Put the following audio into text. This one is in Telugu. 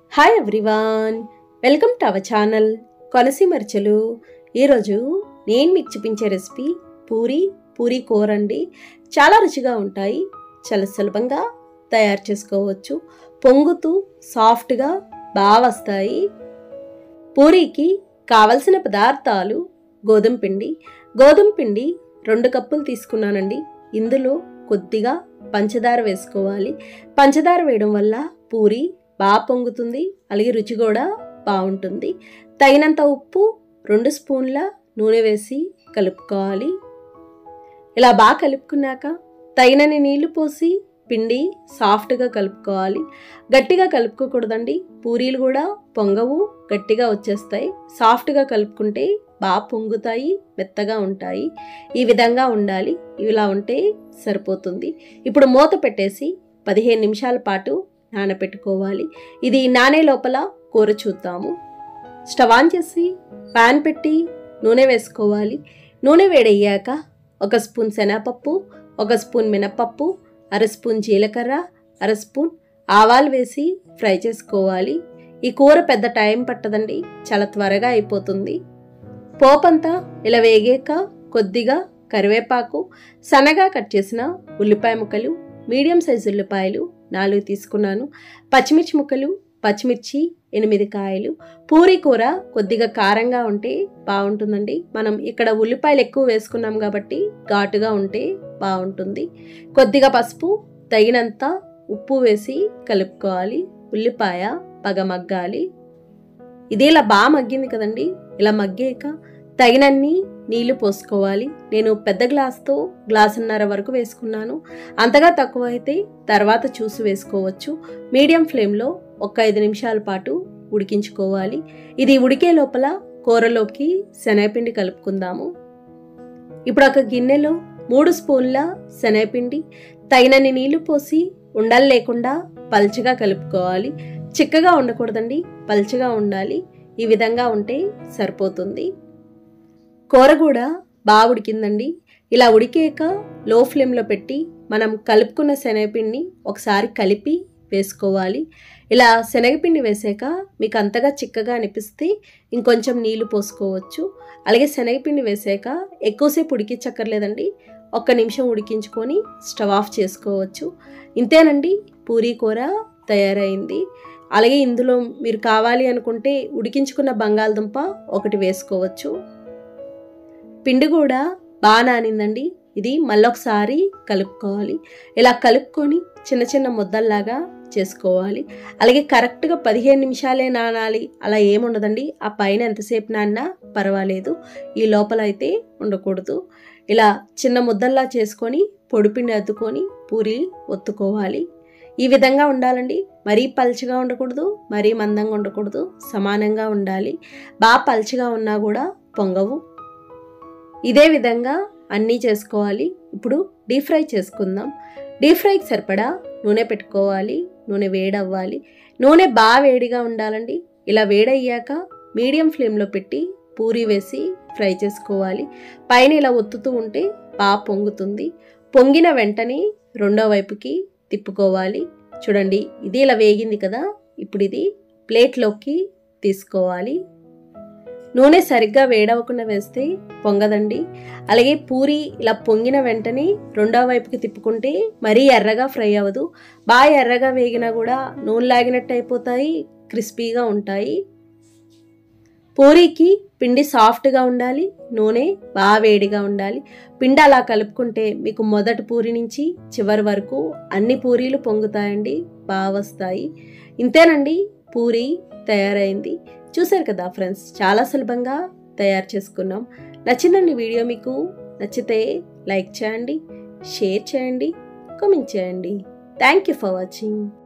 hi everyone welcome to our channel కొనసీమర్చలు ఈరోజు నేను మీకు చూపించే రెసిపీ పూరి పూరి కూర అండి చాలా రుచిగా ఉంటాయి చాలా సులభంగా తయారు చేసుకోవచ్చు పొంగుతూ సాఫ్ట్గా బాగా వస్తాయి పూరీకి కావలసిన పదార్థాలు గోధుమ పిండి గోధుమ పిండి రెండు కప్పులు తీసుకున్నానండి ఇందులో కొద్దిగా పంచదార వేసుకోవాలి పంచదార వేయడం వల్ల పూరి బాగా పొంగుతుంది అలాగే రుచి కూడా బాగుంటుంది తగినంత ఉప్పు రెండు స్పూన్ల నూనె వేసి కలుపుకోవాలి ఇలా బాగా కలుపుకున్నాక తగినన్ని నీళ్లు పోసి పిండి సాఫ్ట్గా కలుపుకోవాలి గట్టిగా కలుపుకోకూడదండి పూరీలు కూడా పొంగవు గట్టిగా వచ్చేస్తాయి సాఫ్ట్గా కలుపుకుంటే బాగా పొంగుతాయి మెత్తగా ఉంటాయి ఈ విధంగా ఉండాలి ఇలా ఉంటే సరిపోతుంది ఇప్పుడు మూత పెట్టేసి పదిహేను నిమిషాల పాటు నానబెట్టుకోవాలి ఇది నానే లోపల కూర చూద్దాము స్టవ్ ఆన్ చేసి పాన్ పెట్టి నూనె వేసుకోవాలి నూనె వేడయ్యాక ఒక స్పూన్ శనగపప్పు ఒక స్పూన్ మినపప్పు అర స్పూన్ జీలకర్ర అర స్పూన్ ఆవాలు వేసి ఫ్రై చేసుకోవాలి ఈ కూర పెద్ద టైం పట్టదండి చాలా త్వరగా అయిపోతుంది పోపంతా ఇలా వేగాక కొద్దిగా కరివేపాకు సన్నగా కట్ చేసిన ఉల్లిపాయ ముక్కలు మీడియం సైజు ఉల్లిపాయలు నాలుగు తీసుకున్నాను పచ్చిమిర్చి ముక్కలు పచ్చిమిర్చి ఎనిమిది కాయలు పూరి కూర కొద్దిగా కారంగా ఉంటే బాగుంటుందండి మనం ఇక్కడ ఉల్లిపాయలు ఎక్కువ వేసుకున్నాం కాబట్టి ఘాటుగా ఉంటే బాగుంటుంది కొద్దిగా పసుపు తగినంత ఉప్పు వేసి కలుపుకోవాలి ఉల్లిపాయ పగ మగ్గాలి ఇది ఇలా బాగా మగ్గింది కదండి ఇలా మగ్గాక తగినన్ని నీళ్లు పోసుకోవాలి నేను పెద్ద గ్లాస్తో గ్లాసున్నర వరకు వేసుకున్నాను అంతగా తక్కువ అయితే తర్వాత చూసి వేసుకోవచ్చు మీడియం ఫ్లేమ్లో ఒక ఐదు నిమిషాల పాటు ఉడికించుకోవాలి ఇది ఉడికే లోపల కూరలోకి శనగపిండి కలుపుకుందాము ఇప్పుడు ఒక గిన్నెలో మూడు స్పూన్ల శనగపిండి తగినన్ని నీళ్లు పోసి ఉండలు లేకుండా పల్చగా కలుపుకోవాలి చిక్కగా ఉండకూడదండి పల్చగా ఉండాలి ఈ విధంగా ఉంటే సరిపోతుంది కూర కూడా బాగా ఉడికిందండి ఇలా ఉడికాక లో ఫ్లేమ్లో పెట్టి మనం కలుపుకున్న శనగపిండిని ఒకసారి కలిపి వేసుకోవాలి ఇలా శనగపిండి వేసాక మీకు అంతగా చిక్కగా అనిపిస్తే ఇంకొంచెం నీళ్లు పోసుకోవచ్చు అలాగే శనగపిండి వేసాక ఎక్కువసేపు ఉడికించక్కర్లేదండి ఒక్క నిమిషం ఉడికించుకొని స్టవ్ ఆఫ్ చేసుకోవచ్చు ఇంతేనండి పూరీ కూర తయారైంది అలాగే ఇందులో మీరు కావాలి అనుకుంటే ఉడికించుకున్న బంగాళదుంప ఒకటి వేసుకోవచ్చు పిండి కూడా బాగా నానిందండి ఇది మళ్ళొకసారి కలుపుకోవాలి ఇలా కలుపుకొని చిన్న చిన్న ముద్దల్లాగా చేసుకోవాలి అలాగే కరెక్ట్గా పదిహేను నిమిషాలే నానాలి అలా ఏముండదండి ఆ పైన ఎంతసేపు నాన్నా పర్వాలేదు ఈ లోపల అయితే ఉండకూడదు ఇలా చిన్న ముద్దల్లా చేసుకొని పొడిపిండి అద్దుకొని పూరి ఒత్తుకోవాలి ఈ విధంగా ఉండాలండి మరీ పల్చగా ఉండకూడదు మరీ మందంగా ఉండకూడదు సమానంగా ఉండాలి బాగా పల్చగా ఉన్నా కూడా పొంగవు ఇదే విధంగా అన్నీ చేసుకోవాలి ఇప్పుడు డీప్ ఫ్రై చేసుకుందాం డీప్ ఫ్రైకి సరిపడా నూనె పెట్టుకోవాలి నూనె వేడవ్వాలి నూనె బాగా వేడిగా ఉండాలండి ఇలా వేడయ్యాక మీడియం ఫ్లేమ్లో పెట్టి పూరి వేసి ఫ్రై చేసుకోవాలి పైన ఇలా ఒత్తుతూ ఉంటే బాగా పొంగుతుంది పొంగిన వెంటనే రెండో వైపుకి తిప్పుకోవాలి చూడండి ఇది ఇలా వేగింది కదా ఇప్పుడు ఇది ప్లేట్లోకి తీసుకోవాలి నూనె సరిగ్గా వేడవకుండా వేస్తే పొంగదండి అలాగే పూరి ఇలా పొంగిన వెంటనే రెండో వైపుకి తిప్పుకుంటే మరీ ఎర్రగా ఫ్రై అవ్వదు బాగా ఎర్రగా వేగినా కూడా నూనె లాగినట్టు అయిపోతాయి క్రిస్పీగా ఉంటాయి పూరీకి పిండి సాఫ్ట్గా ఉండాలి నూనె బాగా వేడిగా ఉండాలి పిండి అలా కలుపుకుంటే మీకు మొదటి పూరి నుంచి చివరి వరకు అన్ని పూరీలు పొంగుతాయండి బాగా వస్తాయి ఇంతేనండి పూరి తయారైంది చూశారు కదా ఫ్రెండ్స్ చాలా సులభంగా తయారు చేసుకున్నాం నచ్చిందండి వీడియో మీకు నచ్చితే లైక్ చేయండి షేర్ చేయండి కామెంట్ చేయండి థ్యాంక్ యూ ఫర్ వాచింగ్